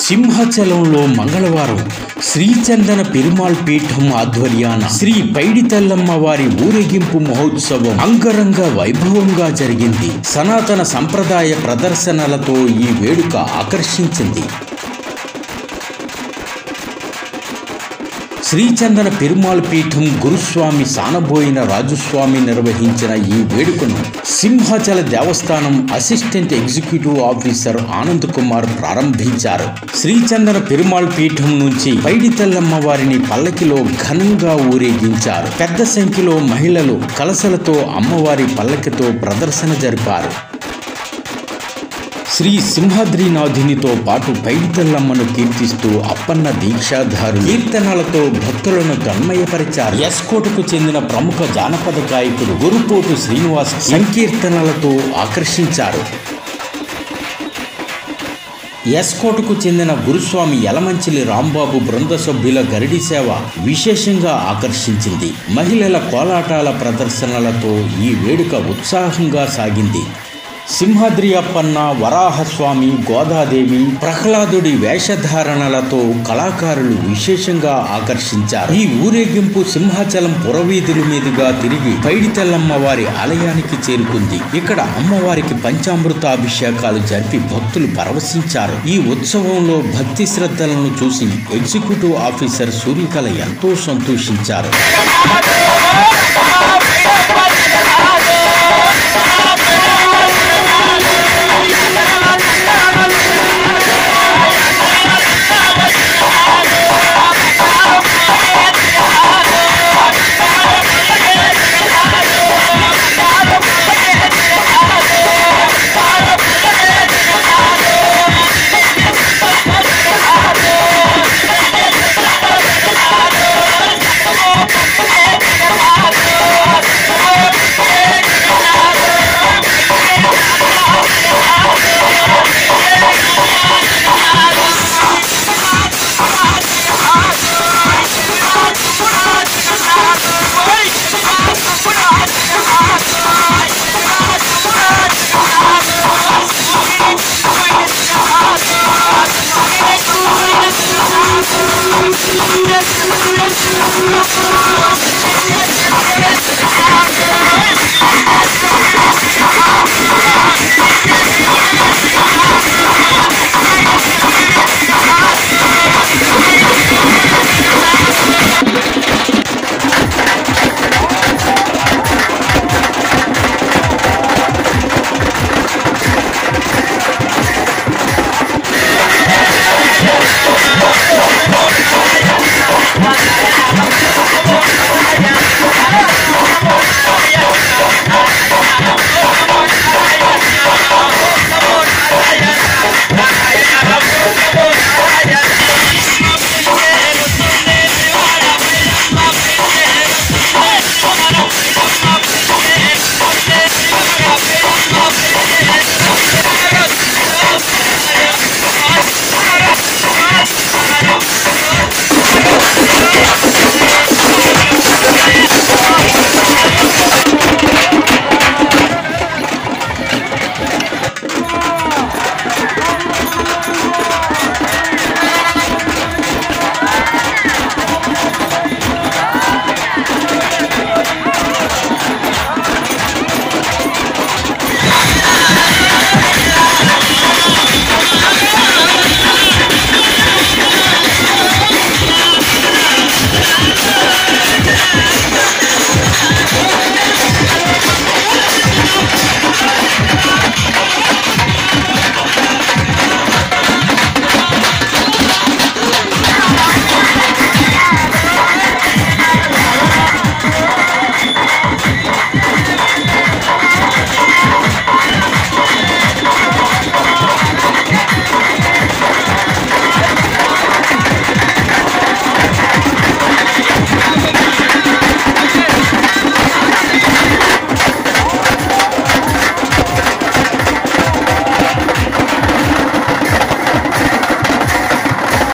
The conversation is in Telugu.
సింహాచలంలో మంగళవారం శ్రీచందన పెరుమాళ్ పీఠం ఆధ్వర్యాన శ్రీ పైడితల్లమ్మ వారి ఊరేగింపు మహోత్సవం అంగరంగ వైభవంగా జరిగింది సనాతన సంప్రదాయ ప్రదర్శనలతో ఈ వేడుక ఆకర్షించింది శ్రీచందన పెరుమాళ్ పీఠం గురుస్వామి సానబోయిన రాజుస్వామి నిర్వహించిన ఈ వేడుకను సింహాచల దేవస్థానం assistant executive officer Anand Kumar ప్రారంభించారు శ్రీచందన పెరుమాళ్ పీఠం నుంచి పైడితల్లమ్మ వారిని పల్లకిలో ఘనంగా ఊరేగించారు పెద్ద సంఖ్యలో మహిళలు కలసలతో అమ్మవారి పల్లకితో ప్రదర్శన జరిపారు శ్రీ సింహాద్రినాథునితో పాటు పైడితల్లమ్మను కీర్తిస్తూ అప్పన్న దీక్షాధారు కీర్తనలతో భక్తులను తన్మయపరిచారు ఎస్కోటకు చెందిన ప్రముఖ జానపద గాయకుడు గురుపోటు శ్రీనివాస్ సంకీర్తనలతో ఆకర్షించారు ఎస్కోటకు చెందిన గురుస్వామి యలమంచిలి రాంబాబు బృంద సభ్యుల గరిడి సేవ విశేషంగా ఆకర్షించింది మహిళల కోలాటాల ప్రదర్శనలతో ఈ వేడుక ఉత్సాహంగా సాగింది సింహాద్రి అప్పన్న వరాహస్వామి గోదాదేవి ప్రహ్లాదుడి వేషధారణలతో కళాకారులు విశేషంగా ఆకర్షించారు ఈ ఊరేగింపు సింహాచలం పురవీధుల మీదుగా తిరిగి పైడితల్లమ్మ వారి ఆలయానికి చేరుకుంది ఇక్కడ అమ్మవారికి పంచామృతాభిషేకాలు జరిపి భక్తులు పరవశించారు ఈ ఉత్సవంలో భక్తి శ్రద్ధలను చూసి ఎగ్జిక్యూటివ్ ఆఫీసర్ సూర్యకళ ఎంతో సంతోషించారు